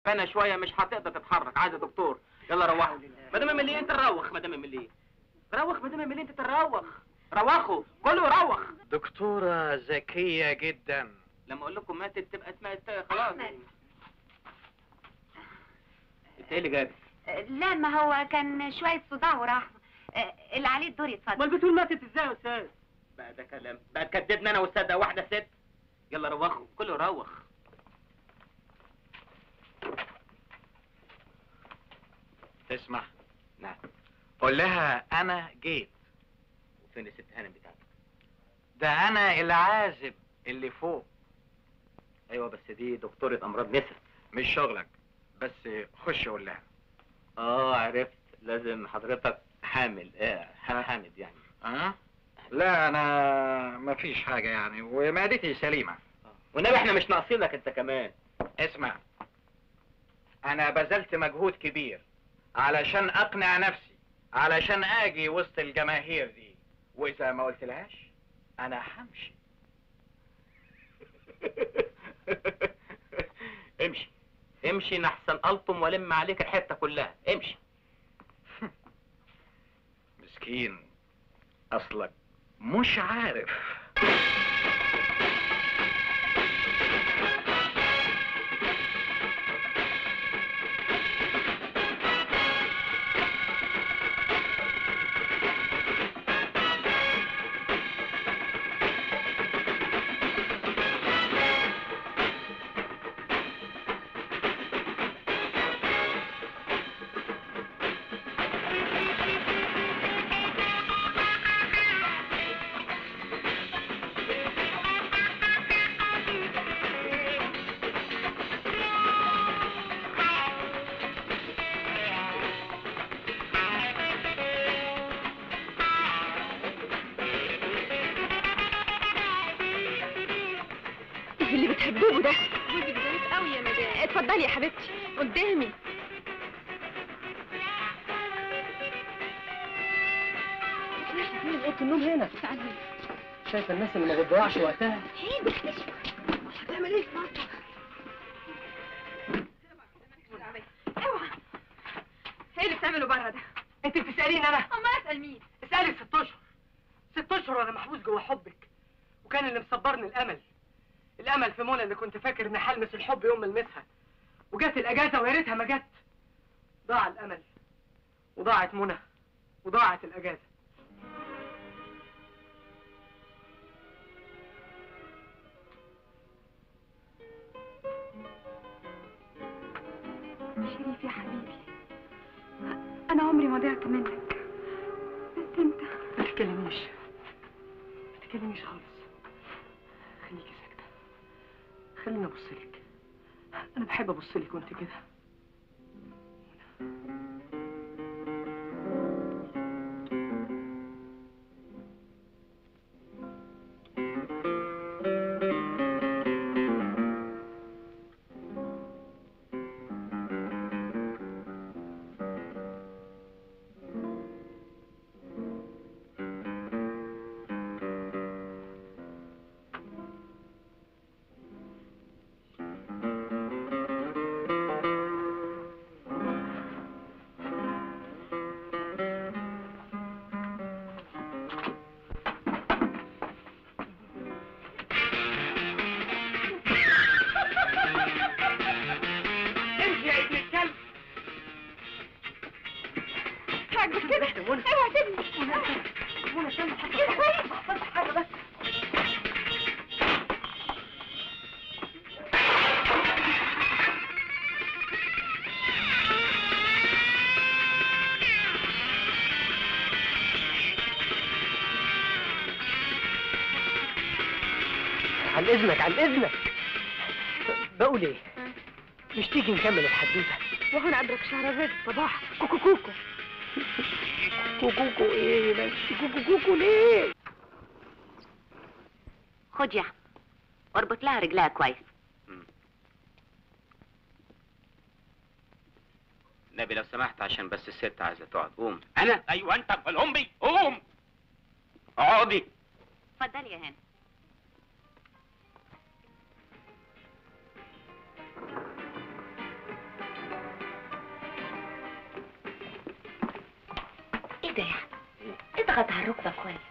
تعبانه شويه مش هتقدر تتحرك عايزه دكتور يلا روحوا مدام ملي انت روخ مدام ملي روخ مدام ملي انت تروخ روخوا كله روخ دكتورة ذكية جدا لما اقول لكم ماتت تبقى اسمها خلاص انت ايه اللي جابك لا ما هو كان شوية صداع وراح آه، اللي عليه الدور يتفضل امال بتقول ماتت ازاي يا استاذ بقى ده كلام بقى تكدبنا انا واستاذ واحده ست يلا روخوا كله روخ اسمع نعم قول لها انا جيت وفين الست هانم بتاعتك ده انا العازب اللي فوق ايوه بس دي دكتوره امراض نسا مش شغلك بس خش قول لها اه عرفت لازم حضرتك حامل ايه حامد يعني اه لا انا مفيش حاجة يعني ومعدتي سليمة والنبي احنا مش ناقصينك انت كمان اسمع انا بذلت مجهود كبير علشان اقنع نفسي علشان اجي وسط الجماهير دي واذا ما قلتلهاش انا همشي امشي امشي نحسن الطم ولم عليك الحته كلها امشي مسكين اصلك مش عارف ايه اللي بتحبوه ده جوزي بيزعلك قوي يا مدام اتفضلي يا حبيبتي قدامي فين اوضه النوم هنا شايفه الناس اللي ما بتضيعش وقتها هتعمل ايه اوعى ايه اللي بتعمله بره ده انت بتساليني انا اما اسال مين اسالي ست اشهر ست اشهر وانا محبوس جوه حبك وكان اللي مصبرني الامل الامل في منى اللي كنت فاكر اني هلمس الحب يوم ما المسها وجت الاجازه ويا ريتها ما جت ضاع الامل وضاعت منى وضاعت الاجازه شريف يا حبيبي انا عمري ما ضعت منك بس انت ما تتكلميش ما تتكلميش خالص خليكي ساكته خليني ابص لك انا بحب ابص لك وانت كده امشي يا ابن الكلب عاجبك كده اوعى سيبني منى استنى حصل ايه ده حصل حاجه بس عن اذنك عن اذنك بقول ايه مش تيجي نكمل الحدوته وهو انا ادرك شهرزاد الصباح كوكو كوكو كوكوكو ايه بس كوكو كوكو ليه خد يا أحمد. اربط لها رجلها كويس نبي لو سمحت عشان بس الست عايزه تقعد قوم انا ايوه انت الامي قوم اقعدي اتفضلي يا هاني ايه ده يا احمد اضغط على الركبه كويس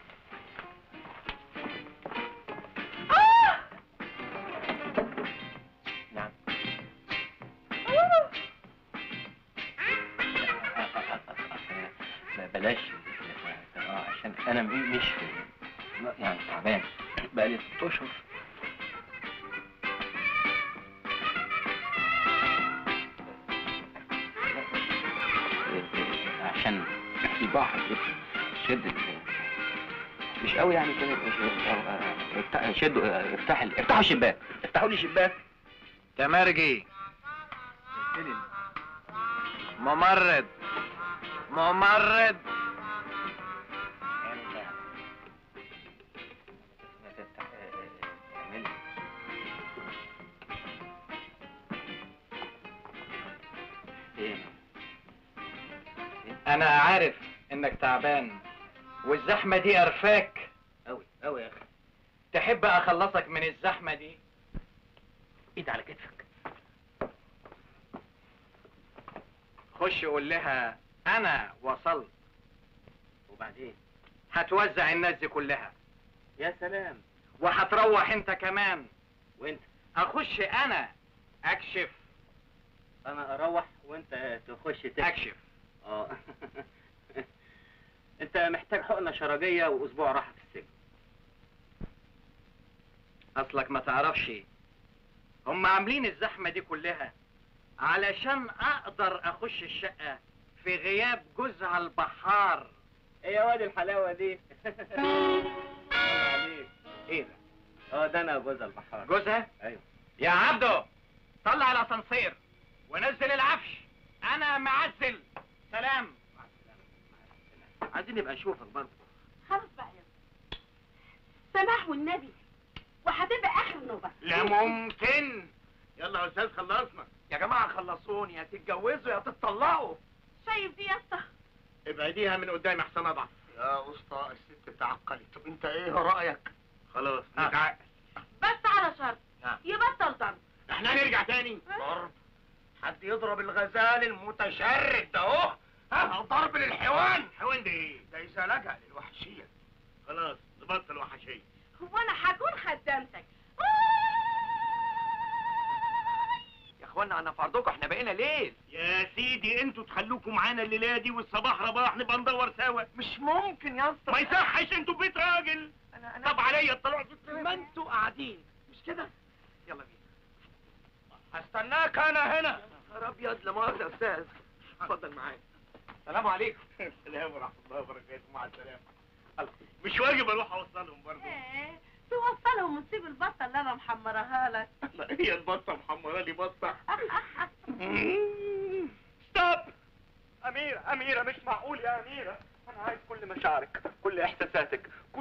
نعم بلاش اه عشان انا م- مش يعني تعبان بقالي ست اشهر عشان البحر شد مش قوي يعني كده افتح- شدوا افتح افتحوا الشباك افتحوا لي شباك تمرجي ممرض ممرض ايه انا عارف انك تعبان والزحمة دي قرفاك قوي قوي يا اخي تحب اخلصك من الزحمة دي ايد على كتفك خش قول لها انا وصلت وبعدين هتوزع الناس دي كلها يا سلام وهتروح انت كمان وانت اخش انا اكشف انا اروح وانت تخش تكشف اكشف اه انت محتاج حقنه شرجيه واسبوع راحه في السجن اصلك ما تعرفش هم عاملين الزحمة دي كلها علشان اقدر اخش الشقة في غياب جوزها البحار ايه يا واد الحلاوه دي ايه ده اه ده انا جوز البحار جوزها ايوه يا عبده طلع الاسانسير ونزل العفش انا معزل سلام عايزين نبقى نشوفك برضه خلاص بقى يا سماح والنبي وهتبقى اخر نوبه لا ممكن يلا يا استاذ خلصنا يا جماعه خلصوني يا تتجوزوا يا تتطلقوا شايف دي يا اسطى ابعديها من قدامي احسن اضعف يا اسطى الست تعقلت طب انت ايه رايك خلاص آه. نتعقل بس على شرط نعم. يبطل ضرب احنا هنرجع تاني ضرب حد يضرب الغزال المتشرد ده اهو ها ضرب للحيوان حيوان ده ايه ده اذا لجأ للوحشيه خلاص نبطل وحشيه هو انا هكون خدامتك يا اخوانا انا في عرضكم احنا بقينا ليل يا سيدي انتوا تخلوكوا معانا الليله دي والصباح رباح نبقى ندور سوا مش ممكن يا اسطى ما يصحش انتوا بيت راجل انا انا طب عليا اطلعوا ما انتوا قاعدين مش كده يلا بينا هستناك انا هنا يا ابيض لا مؤاخذه يا استاذ اتفضل معايا السلام عليكم السلام ورحمه الله وبركاته مع السلامه الله. مش واجب اروح اوصلهم برضه ايه توصلهم وتسيب البطه اللي انا محمرها لك هي البطه محمره لي بطه ستوب أميرة أميرة مش معقول يا أميرة أنا عايز كل مشاعرك كل إحساساتك